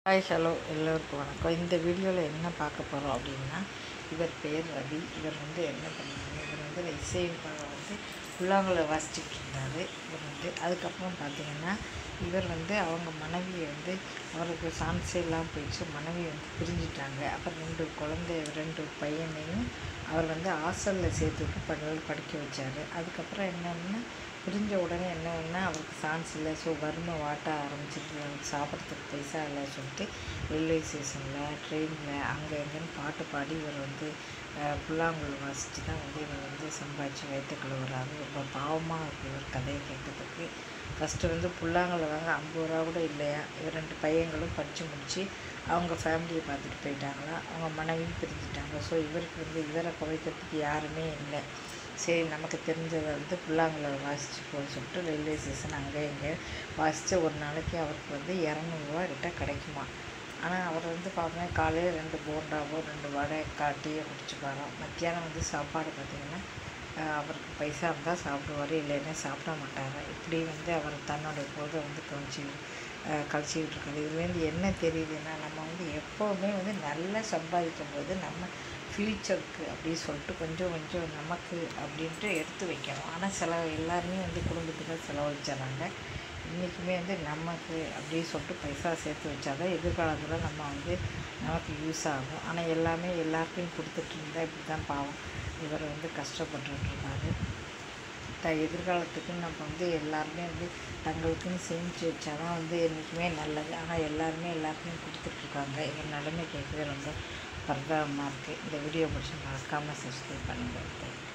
hi hello எல்லோருக்கும் வணக்கம் இந்த வீடியோவில் என்ன பார்க்க போகிறோம் அப்படின்னா இவர் பேர் ரவி இவர் வந்து என்ன பண்ணாங்க இவர் வந்து இசையமைப்பாளர் வந்து புல்லாங்குழல் வாசிச்சுட்டு இருந்தார் இவர் வந்து அதுக்கப்புறம் பார்த்தீங்கன்னா இவர் வந்து அவங்க மனைவியை வந்து அவருக்கு சான்ஸே இல்லாமல் போயிடுச்சு மனைவி வந்து பிரிஞ்சிட்டாங்க அப்புறம் ரெண்டு குழந்தை ரெண்டு பையனையும் அவர் வந்து ஹாஸ்டலில் சேர்த்து விட்டு படி படிக்க வச்சார் அதுக்கப்புறம் என்னன்னா பிரிஞ்ச உடனே என்னன்னா அவருக்கு சான்ஸ் இல்லை ஸோ வறுமை வாட்ட ஆரம்பிச்சிட்டு அவருக்கு சாப்பிட்றதுக்கு பைசா இல்லை சொல்லிட்டு ரயில்வே ஸ்டேஷனில் ட்ரெயினில் அங்கே எங்கேன்னு பாட்டு பாடி இவர் வந்து அஹ், புல்லாங்குழல் வாசித்து தான் வந்து இவர் வந்து சம்பாதிச்சு வயிற்று கழுவுறாரு ரொம்ப பாவமாக இருக்குது இவர் கதையை கேட்கறதுக்கு ஃபஸ்ட்டு வந்து புல்லாங்குழல் வாங்க ஐம்பது ரூபா கூட இல்லையா இவர் ரெண்டு பையங்களும் படித்து முடித்து அவங்க ஃபேமிலியை பார்த்துட்டு போயிட்டாங்களா அவங்க மனைவியும் பிரிஞ்சுட்டாங்க ஸோ இவருக்கு வந்து இவரை குறைக்கிறதுக்கு யாருமே இல்லை சரி நமக்கு தெரிஞ்சதை வந்து புல்லாங்குழல் வாசித்து போக சொல்லிட்டு ரயில்வே ஸ்டேஷன் அங்கே இங்கே வாசித்து ஒரு நாளைக்கு அவருக்கு வந்து இரநூறுவா கிட்ட கிடைக்குமா ஆனால் அவர் வந்து பார்த்தீங்கன்னா காலையில் ரெண்டு போண்டாவோ ரெண்டு வடை காட்டியே குடிச்சுப்பாராம் மத்தியானம் வந்து சாப்பாடு பார்த்திங்கன்னா ஆஹ், அவருக்கு பைசா இருந்தால் சாப்பிடுவார் இல்லைன்னா சாப்பிட மாட்டார் இப்படி வந்து அவர் தன்னுடைய பொழுதை வந்து கழிச்சு கழிச்சிக்கிட்டு இருக்காரு இதுலேருந்து என்ன தெரியுதுன்னா நம்ம வந்து எப்போவுமே வந்து நல்லா சம்பாதிக்கும் போது நம்ம ஃப்யூச்சருக்கு அப்படின்னு சொல்லிட்டு கொஞ்சம் கொஞ்சம் நமக்கு அப்படின்ட்டு எடுத்து வைக்கணும் ஆனால் செலவு எல்லாருமே வந்து குடும்பத்துக்கு செலவழிச்சிடறாங்க இன்றைக்குமே வந்து நமக்கு அப்படின்னு சொல்லிட்டு பைசா சேர்த்து வச்சாதான் எதிர்காலத்தில் நம்ம வந்து நமக்கு யூஸ் ஆகும் ஆனால் எல்லாமே எல்லாருக்கும் கொடுத்துட்டு இருந்தால் இப்படி தான் பாவம் இவர் வந்து கஷ்டப்பட்டுட்டு இருக்காரு த எதிர்காலத்துக்கு நம்ம வந்து எல்லாருமே வந்து தங்களுக்குன்னு சேமித்து வச்சா தான் வந்து என்றைக்குமே நல்லது ஆனால் எல்லாருமே எல்லாருக்குமே கொடுத்துட்ருக்காங்க இவர் நிலைமை கேட்கவே ரொம்ப பரிதாபமாக இருக்குது இந்த வீடியோ பிடிச்சி மறக்காமல் சப்ஸ்கிரைப் பண்ணுங்கள் தேங்க்யூ